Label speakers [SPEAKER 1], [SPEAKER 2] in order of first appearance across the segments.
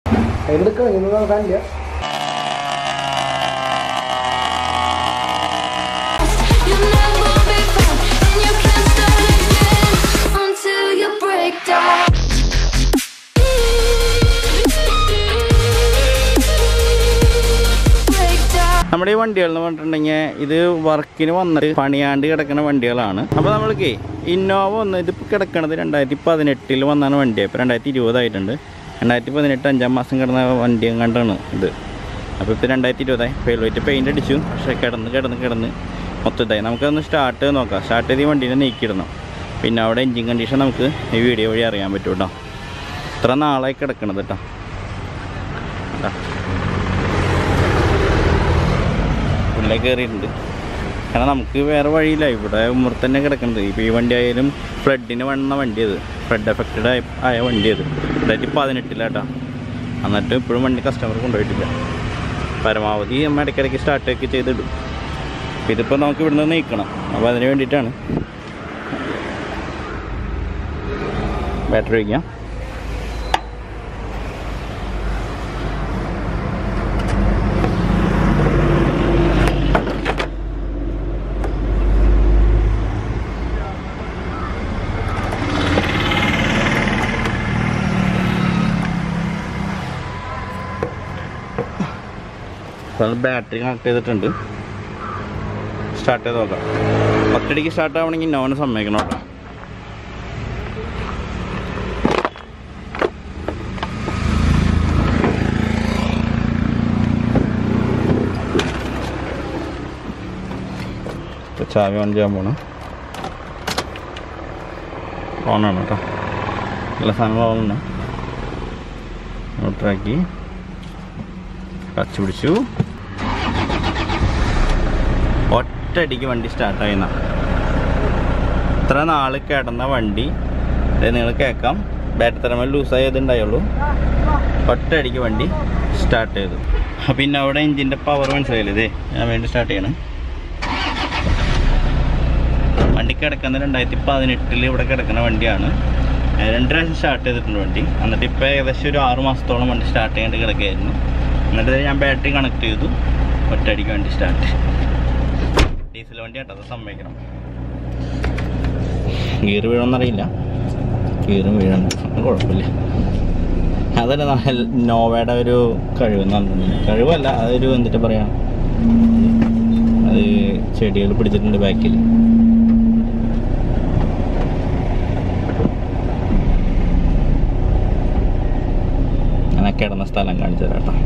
[SPEAKER 1] അതിലെടുക്കണം ഇന്ന് നോക്കാനില്ല
[SPEAKER 2] You'll never be found, and you can't start again until you break down. Break down.
[SPEAKER 3] നമ്മുടെ ഈ വണ്ടികൾ എന്ന് പറഞ്ഞിട്ടുണ്ടെങ്കിൽ ഇത് വർക്കിന് വന്നിട്ട് പണിയാണ്ട് കിടക്കുന്ന വണ്ടികളാണ് അപ്പോൾ നമ്മൾക്ക് ഇന്നോവ ഒന്ന് ഇതിപ്പോൾ കിടക്കണത് രണ്ടായിരത്തി പതിനെട്ടിൽ വന്നാണ് വണ്ടി ഇപ്പോൾ രണ്ടായിരത്തി ഇരുപതായിട്ടുണ്ട് രണ്ടായിരത്തി പതിനെട്ട് അഞ്ചാം മാസം കിടന്ന വണ്ടി കണ്ടാണ് ഇത് അപ്പോൾ ഇപ്പോൾ രണ്ടായിരത്തി ഇരുപതായി ഫെയിൽവൈറ്റ് പെയിൻ്റ് അടിച്ചു പക്ഷേ കിടന്ന് കിടന്ന് കിടന്ന് മൊത്തം ഇതായി നമുക്കൊന്ന് സ്റ്റാർട്ട് നോക്കാം സ്റ്റാർട്ട് ചെയ്ത് ഈ വണ്ടീനെ നീക്കിയിടണം പിന്നെ അവിടെ എൻജിൻ കണ്ടീഷൻ നമുക്ക് ഈ വീഡിയോ വഴി അറിയാൻ പറ്റും കേട്ടോ ഇത്ര നാളായി കിടക്കണത് കേട്ടോ കേട്ടോ ഉള്ളിൽ കയറിയിട്ടുണ്ട് കാരണം നമുക്ക് വേറെ വഴിയില്ല ഇവിടെ ഉമ്മർ തന്നെ കിടക്കുന്നത് ഇപ്പോൾ ഈ വണ്ടി ആയാലും ഫ്ലഡിന് വന്ന വണ്ടി അത് ഫ്ലഡ് എഫക്റ്റഡ് ആയ ആയ വണ്ടി അത് രണ്ടായിരത്തി പതിനെട്ടിലാട്ടാ എന്നിട്ട് ഇപ്പോഴും വണ്ടി കസ്റ്റമർ കൊണ്ടുപോയിട്ടില്ല പരമാവധി നമ്മൾ ഇടയ്ക്കിടയ്ക്ക് സ്റ്റാർട്ടൊക്കെ ചെയ്തിടും അപ്പോൾ ഇതിപ്പോൾ നമുക്ക് ഇവിടുന്ന് നീക്കണം അപ്പോൾ അതിന് വേണ്ടിയിട്ടാണ് ബാറ്ററി വയ്ക്കാം അപ്പോൾ ബാറ്ററി കണക്ട് ചെയ്തിട്ടുണ്ട് സ്റ്റാർട്ട് ചെയ്ത് നോക്കാം ഒറ്റടിക്ക് സ്റ്റാർട്ട് ആവണമെങ്കിൽ നോവന് സമ്മതിക്കണം കേട്ടോ ഇപ്പോൾ ചാവി ഓൺ ചെയ്യാൻ പോണം ഓണാണ് കേട്ടോ എല്ലാ സാധനങ്ങളും ഓണാണ് ന്യൂട്രാക്കി കച്ച് പിടിച്ചു ഒറ്റയടിക്ക് വണ്ടി സ്റ്റാർട്ടായി എന്നാ ഇത്ര നാൾ കിടന്ന വണ്ടി നിങ്ങൾ കേൾക്കാം ബാറ്ററി തരമ ലൂസായതുണ്ടായുള്ളൂ ഒറ്റയടിക്ക് വണ്ടി സ്റ്റാർട്ട് ചെയ്തു പിന്നെ അവിടെ എഞ്ചിൻ്റെ പവർ മനസ്സിലായില്ലേ ഇതേ ഞാൻ വേണ്ടി സ്റ്റാർട്ട് ചെയ്യണം വണ്ടി കിടക്കുന്ന രണ്ടായിരത്തി പതിനെട്ടിൽ ഇവിടെ കിടക്കുന്ന വണ്ടിയാണ് ഏഹ് രണ്ട് പ്രാവശ്യം സ്റ്റാർട്ട് ചെയ്തിട്ടുണ്ട് വണ്ടി എന്നിട്ട് ഇപ്പോൾ ഏകദേശം ഒരു ആറ് മാസത്തോളം വണ്ടി സ്റ്റാർട്ട് ചെയ്യാണ്ട് കിടക്കുകയായിരുന്നു എന്നിട്ട് ഞാൻ ബാറ്ററി കണക്ട് ചെയ്തു ഒറ്റയടിക്ക് വണ്ടി സ്റ്റാർട്ട് ഡീസൽ വണ്ടി കേട്ടോ അത് സമ്മതിക്കണം ഗിയർ വീഴുമെന്നറിയില്ല ഗിയറും വീഴണം അത് കുഴപ്പമില്ല അതല്ല ന- നോവയുടെ ഒരു കഴിവ് എന്ന് പറഞ്ഞിട്ടുണ്ടെങ്കിൽ കഴിവല്ല അതൊരു എന്നിട്ട് പറയാം അത് ചെടികൾ പിടിച്ചിട്ടുണ്ട് ബാക്കിൽ അങ്ങനെ കിടന്ന സ്ഥലം കാണിച്ചു തരാം കേട്ടോ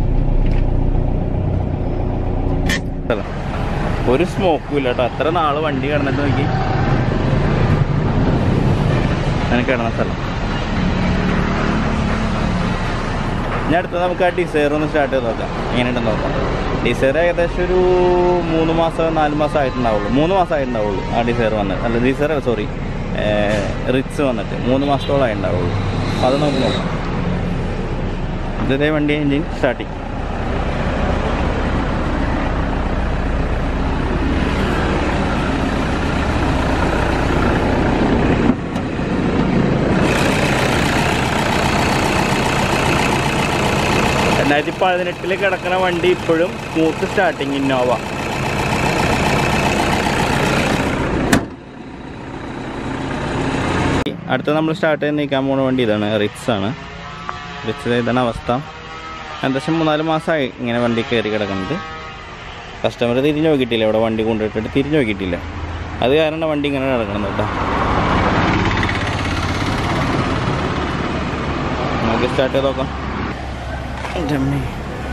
[SPEAKER 3] സ്ഥലം. ഒരു സ്മോക്കും ഇല്ല കേട്ടോ അത്ര നാള് വണ്ടി കിടന്നിട്ട് നോക്കി അങ്ങനെ കിടന്ന സ്ഥലം ഇനി അടുത്ത് നമുക്ക് ആ ഡിസൈർ ഒന്ന് സ്റ്റാർട്ട് ചെയ്ത് നോക്കാം എങ്ങനെയുണ്ടെന്ന് നോക്കാം ഡിസൈർ ഏകദേശം ഒരു മൂന്ന് മാസം നാല് മാസം ആയിട്ടുണ്ടാവുള്ളൂ മൂന്ന് മാസം ആയിട്ടുണ്ടാവുള്ളൂ ആ ഡിസൈർ വന്നിട്ട് അല്ല ഡിസൈർ അല്ല സോറി റിറ്റ്സ് വന്നിട്ട് മൂന്ന് മാസത്തോളം ആയിട്ടുണ്ടാവുള്ളൂ അപ്പോൾ അത് നമുക്ക് നോക്കാം ഇതേ വണ്ടി എൻജിൻ സ്റ്റാർട്ടിങ് രണ്ടായിരത്തി പതിനെട്ടില് കിടക്കുന്ന വണ്ടി ഇപ്പോഴും സ്മൂത്ത് സ്റ്റാർട്ടിങ് ഇന്നോവ അടുത്ത നമ്മൾ സ്റ്റാർട്ട് ചെയ്ത് നീക്കാൻ പോകുന്ന വണ്ടി ഇതാണ് റിക്സ് ആണ് റിക്സ് ഇതാണ് അവസ്ഥ ഏകദേശം മൂന്നാല് മാസമായി ഇങ്ങനെ വണ്ടി കയറി കിടക്കുന്നത് കസ്റ്റമർ തിരിഞ്ഞു നോക്കിയിട്ടില്ല ഇവിടെ വണ്ടി കൊണ്ടുപോയിട്ടിട്ട് തിരിഞ്ഞു നോക്കിയിട്ടില്ല അത് കാരണം വണ്ടി ഇങ്ങനെ കിടക്കണം കേട്ടോ നമുക്ക് സ്റ്റാർട്ട് ചെയ്ത് നോക്കാം എൻ്റെ അമ്മേ.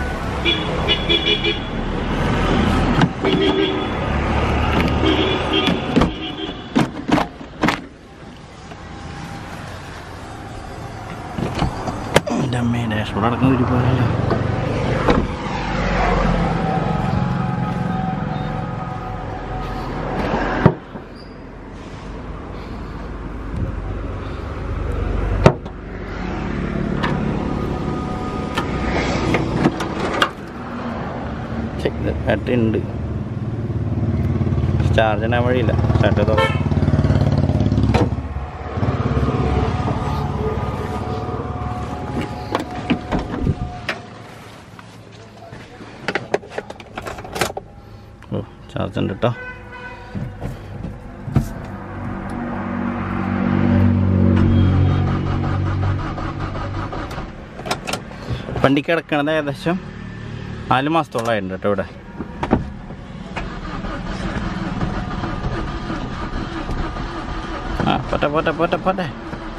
[SPEAKER 3] എൻ്റെ അമ്മേ ഡാഷ്ബോർഡ് അടക്കം ഒരുപാടല്ലോ ചെക്ക് ബാറ്ററി ഉണ്ട് ചാർജ് ചെയ്യാൻ വഴിയില്ല സ്റ്റാർട്ട് ചെയ്തോ ചാർജ് ഉണ്ട് കേട്ടോ വണ്ടി കിടക്കണത് ഏകദേശം നാല് മാസത്തോളമായിട്ടുണ്ട് കേട്ടോ ഇവിടെ ആ പോട്ടെ പോട്ടെ പോട്ടെ പോട്ടെ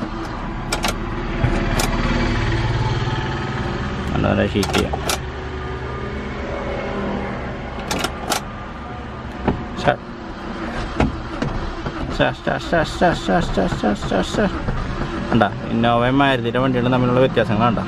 [SPEAKER 3] നല്ല ഷീറ്റ് ചെയ്യാം Start. Start, start, start, start, start, start, start, start, start. കണ്ടാ ഇന്നോവയും മാരുതിയുടെ വണ്ടികളും തമ്മിലുള്ള വ്യത്യാസങ്ങൾ കണ്ടാ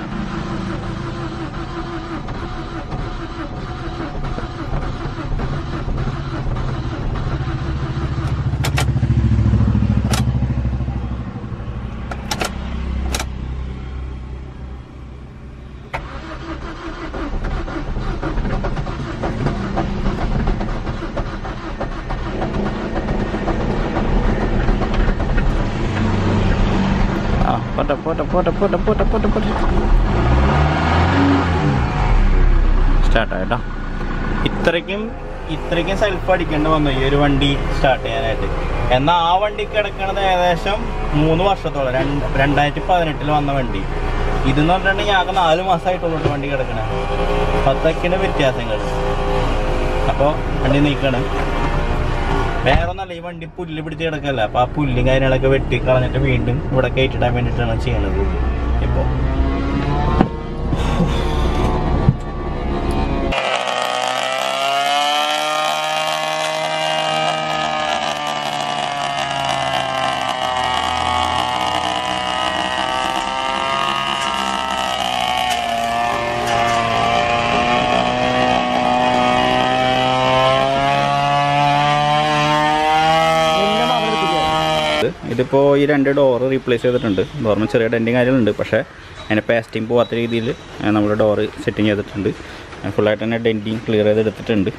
[SPEAKER 3] ആ പോട്ടെ പോട്ടെ പോട്ടെ പോട്ടെ പോട്ടെ പോട്ടെ പോട്ടെ സ്റ്റാർട്ടായിട്ടോ ഇത്രയ്ക്കും ഇത്രയ്ക്കും സെൽഫ് അടിക്കേണ്ടി വന്നു ഈ ഒരു വണ്ടി സ്റ്റാർട്ട് ചെയ്യാനായിട്ട് എന്നാൽ ആ വണ്ടി കിടക്കണത് ഏകദേശം മൂന്ന് വർഷത്തോളം രണ്ട് രണ്ടായിരത്തി പതിനെട്ടിൽ വന്ന വണ്ടി ഇതെന്ന് പറഞ്ഞിട്ടുണ്ടെങ്കിൽ ആകെ നാല് മാസമായിട്ടുള്ളൂ വണ്ടി കിടക്കണേ പത്തൊക്കെയാണ് വ്യത്യാസങ്ങൾ അപ്പോൾ വണ്ടി നീക്കണം വേറെ ഒന്നല്ല ഈ വണ്ടി പുല്ല് പിടിച്ച് കിടക്കല്ല അപ്പൊ ആ പുല്ലും കാര്യങ്ങളൊക്കെ വെട്ടി കളഞ്ഞിട്ട് വീണ്ടും ഇവിടെ കയറ്റിടാൻ വേണ്ടിയിട്ടാണ് ചെയ്യണത് ഇപ്പോ
[SPEAKER 1] എന്നെ മാത്രം എടുത്തില്ലേ
[SPEAKER 3] ഇത് ഇതിപ്പോൾ ഈ രണ്ട് ഡോറ് റീപ്ലേസ് ചെയ്തിട്ടുണ്ട് ഡോറിന് ചെറിയ ഡെൻറ്റിങ് കാര്യങ്ങളുണ്ട് പക്ഷേ അതിന് പേസ്റ്റിങ് പോവാത്ത രീതിയിൽ നമ്മൾ ഡോറ് സെറ്റിങ് ചെയ്തിട്ടുണ്ട് ഫുള്ളായിട്ട് തന്നെ ഡെൻറ്റിങ് ക്ലിയർ ചെയ്ത് എടുത്തിട്ടുണ്ട്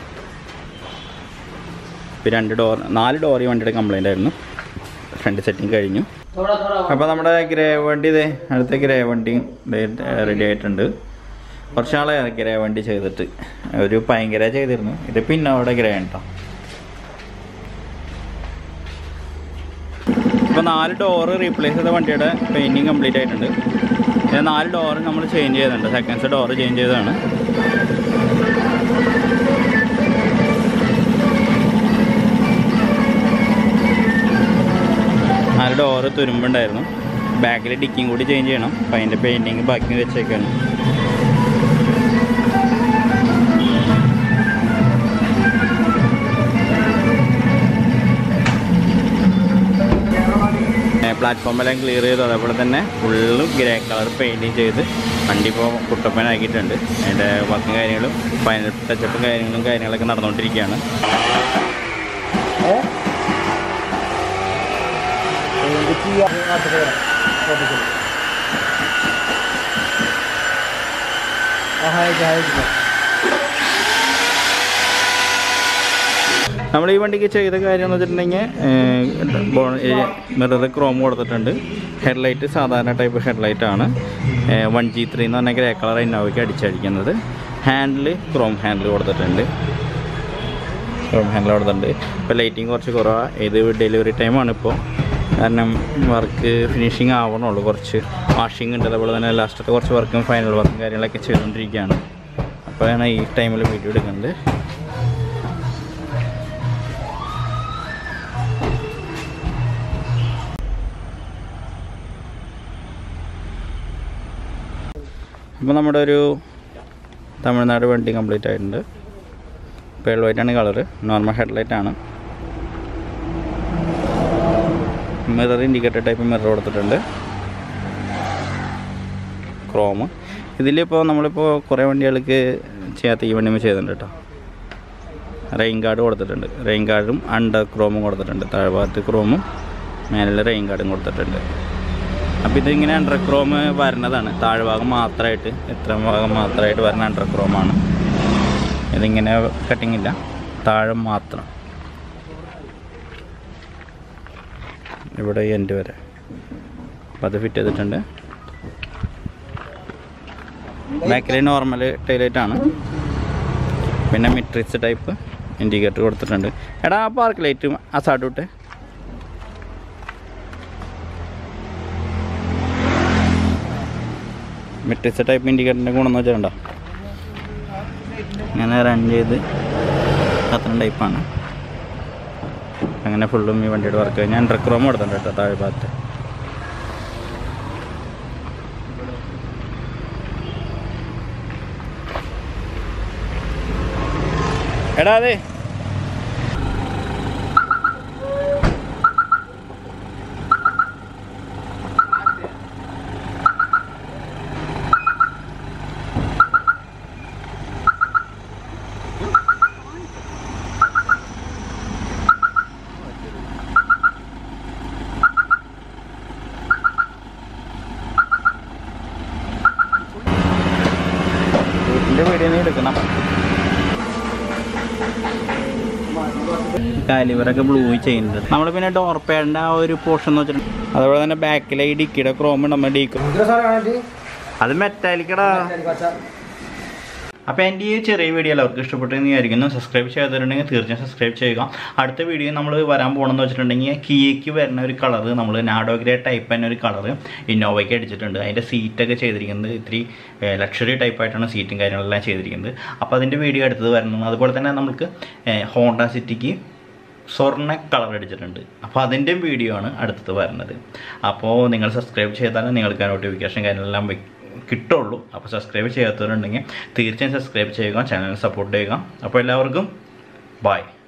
[SPEAKER 3] ഇപ്പോൾ രണ്ട് ഡോർ നാല് ഡോർ ഈ വണ്ടിയുടെ കംപ്ലൈൻ്റ് ആയിരുന്നു ഫ്രണ്ട് സെറ്റിങ് കഴിഞ്ഞു
[SPEAKER 1] थोड़ा थोड़ा
[SPEAKER 3] അപ്പോൾ നമ്മുടെ ഗ്രേ വണ്ടി ഇതേ അടുത്ത ഗ്രേ വണ്ടി റെഡി ആയിട്ടുണ്ട് കുറച്ച് നാളെ ഗ്രേ വണ്ടി ചെയ്തിട്ട് ഒരു ഭയങ്കര ചെയ്തിരുന്നു ഇത് പിന്നെ അവിടെ ഗ്രേ കേട്ടോ ഇപ്പോൾ നാല് ഡോറ് റീപ്ലേസ് ചെയ്ത വണ്ടിയുടെ പെയിൻറ്റിങ് കംപ്ലീറ്റ് ആയിട്ടുണ്ട് ഇത് നാല് ഡോറ് നമ്മൾ ചേഞ്ച് ചെയ്തിട്ടുണ്ട് സെക്കൻഡ്സ് ഡോറ് ചേഞ്ച് ചെയ്തതാണ് നാല് ഡോറ് തുരുമ്പുണ്ടായിരുന്നു ബാക്കിൽ ഡിക്കിങ് കൂടി ചേഞ്ച് ചെയ്യണം അപ്പം അതിൻ്റെ പെയിൻറ്റിങ് ബാക്കി വെച്ചേക്കാണ് പ്ലാറ്റ്ഫോമെല്ലാം ക്ലിയർ ചെയ്തു അതേപോലെ തന്നെ ഫുള്ളും ഗ്രേ കളർ പെയിൻറ്റിങ് ചെയ്ത് വണ്ടി ഇപ്പോൾ കുട്ടപ്പനാക്കിയിട്ടുണ്ട് അതിൻ്റെ വർക്കും കാര്യങ്ങളും ഫൈനൽ ടച്ചപ്പും കാര്യങ്ങളും കാര്യങ്ങളൊക്കെ നടന്നുകൊണ്ടിരിക്കുകയാണ്
[SPEAKER 1] है डिक्की हाथ से फोटो से हाँ है है
[SPEAKER 3] നമ്മൾ ഈ വണ്ടിക്ക് ചെയ്ത കാര്യം എന്ന് വെച്ചിട്ടുണ്ടെങ്കിൽ മിറർ ക്രോം കൊടുത്തിട്ടുണ്ട് ഹെഡ്ലൈറ്റ് സാധാരണ ടൈപ്പ് ഹെഡ്ലൈറ്റ് ആണ് വൺ ജി ത്രീ എന്ന് പറഞ്ഞ ഗ്രേ കളർ ഇന്നോവയ്ക്ക് അടിച്ചടിക്കുന്നത് ഹാൻഡിൽ ക്രോം ഹാൻഡിൽ കൊടുത്തിട്ടുണ്ട് ക്രോം ഹാൻഡിൽ കൊടുത്തിട്ടുണ്ട് ഇപ്പോൾ ലൈറ്റിങ് കുറച്ച് കുറവാണ് ഇത് ഡെലിവറി ടൈമാണ് ഇപ്പോൾ കാരണം വർക്ക് ഫിനിഷിങ് ആവണുള്ളൂ കുറച്ച് വാഷിംഗ് ഉണ്ട് അതുപോലെ തന്നെ ലാസ്റ്റത്തെ കുറച്ച് വർക്കും ഫൈനൽ വർക്കും കാര്യങ്ങളൊക്കെ ചെയ്തുകൊണ്ടിരിക്കുകയാണ് അപ്പോഴാണ് ഈ ടൈമിൽ വീഡിയോ എടുക്കുന്നത് അപ്പോൾ നമ്മുടെ ഒരു തമിഴ്നാട് വണ്ടി കംപ്ലീറ്റ് ആയിട്ടുണ്ട് പേൾ വൈറ്റ് ആണ് കളറ് നോർമൽ ഹെഡ്ലൈറ്റ് ആണ് മിറർ ഇൻഡിക്കേറ്റർ ടൈപ്പ് മിറർ കൊടുത്തിട്ടുണ്ട് ക്രോം ഇതിലിപ്പോൾ നമ്മളിപ്പോൾ കുറേ വണ്ടികൾക്ക് ചെയ്യാത്ത ഈ വണ്ടിമേ ചെയ്തിട്ടുണ്ട് കേട്ടോ റെയിൻ ഗാർഡ് കൊടുത്തിട്ടുണ്ട് റെയിൻ ഗാർഡും അണ്ടർ ക്രോമും കൊടുത്തിട്ടുണ്ട് താഴ്ഭാഗത്ത് ക്രോമും മേലെ റെയിൻ ഗാർഡും കൊടുത്തിട്ടുണ്ട് അപ്പോൾ ഇതിങ്ങനെ അണ്ടർ ക്രോം വരുന്നതാണ് താഴ്ഭാഗം മാത്രമായിട്ട് ഇത്ര ഭാഗം മാത്രമായിട്ട് വരുന്ന അണ്ടർ ക്രോമാണ് ഇതിങ്ങനെ കട്ടിങ് ഇല്ല താഴെ മാത്രം ഇവിടെ എൻഡ് വരെ അപ്പോൾ അത് ഫിറ്റ് ചെയ്തിട്ടുണ്ട് ബാക്കിൽ നോർമൽ ടൈലൈറ്റ് ആണ് പിന്നെ മിട്രിക്സ് ടൈപ്പ് ഇൻഡിക്കേറ്റർ കൊടുത്തിട്ടുണ്ട് എടാ ആ പാർക്ക് ലൈറ്റ് ആ സാഡ് വിട്ട് മെറ്റിച്ച ടൈപ്പ് ഇൻഡിക്കേറ്ററിൻ്റെ ഗുണം എന്ന് വെച്ചിട്ടുണ്ടോ അങ്ങനെ റൺ ചെയ്ത് കത്തുന്ന ടൈപ്പാണ് അങ്ങനെ ഫുള്ളും ഈ വണ്ടിയുടെ വർക്ക് ഞാൻ ഡ്രക്രോം കൊടുത്തിട്ടുണ്ട് കേട്ടോ താഴെ ഭാഗത്ത് എടാ അതെ വീട്ടിൻ്റെ വീഡിയോ നീ എടുക്കണം കാലിവറൊക്കെ ബ്ലൂ ചെയ്യുന്നുണ്ട് നമ്മൾ പിന്നെ ഡോർ പാഡിൻ്റെ ആ ഒരു പോർഷൻ എന്ന് വെച്ചിട്ടുണ്ടെങ്കിൽ അതുപോലെ തന്നെ ബാക്കിലെ ഈ ഡിക്കിയുടെ ക്രോം നമ്മൾ ഡീക്കും
[SPEAKER 1] ഇത്ര സാധനം കാണിട്ട്
[SPEAKER 3] അത് മെറ്റാലിക്കടാ അപ്പോൾ എൻ്റെ ഈ ചെറിയ വീഡിയോ എല്ലാവർക്കും ഇഷ്ടപ്പെട്ടെന്ന് വിചാരിക്കുന്നു സബ്സ്ക്രൈബ് ചെയ്തിട്ടുണ്ടെങ്കിൽ തീർച്ചയായും സബ്സ്ക്രൈബ് ചെയ്യുക അടുത്ത വീഡിയോ നമ്മൾ വരാൻ പോകണമെന്ന് വെച്ചിട്ടുണ്ടെങ്കിൽ കിയയ്ക്ക് വരുന്ന ഒരു കളർ നമ്മൾ നാഡോഗ്രേ ടൈപ്പ് തന്നെ ഒരു കളർ ഇന്നോവയ്ക്ക് അടിച്ചിട്ടുണ്ട് അതിൻ്റെ സീറ്റൊക്കെ ചെയ്തിരിക്കുന്നത് ഇത്തിരി ലക്ഷറി ടൈപ്പായിട്ടാണ് സീറ്റും കാര്യങ്ങളെല്ലാം ചെയ്തിരിക്കുന്നത് അപ്പോൾ അതിൻ്റെ വീഡിയോ അടുത്തത് വരണം അതുപോലെ തന്നെ നമുക്ക് ഹോണ്ട സിറ്റിക്ക് സ്വർണ്ണ കളർ അടിച്ചിട്ടുണ്ട് അപ്പോൾ അതിൻ്റെയും വീഡിയോ ആണ് അടുത്തത് വരുന്നത് അപ്പോൾ നിങ്ങൾ സബ്സ്ക്രൈബ് ചെയ്താലും നിങ്ങൾക്ക് നോട്ടിഫിക്കേഷൻ കാര്യങ്ങളെല്ലാം വെ- കിട്ടുള്ളൂ അപ്പോൾ സബ്സ്ക്രൈബ് ചെയ്യാത്തവരുണ്ടെങ്കിൽ തീർച്ചയായും സബ്സ്ക്രൈബ് ചെയ്യുക ചാനൽ സപ്പോർട്ട് ചെയ്യുക അപ്പോൾ എല്ലാവർക്കും ബായ്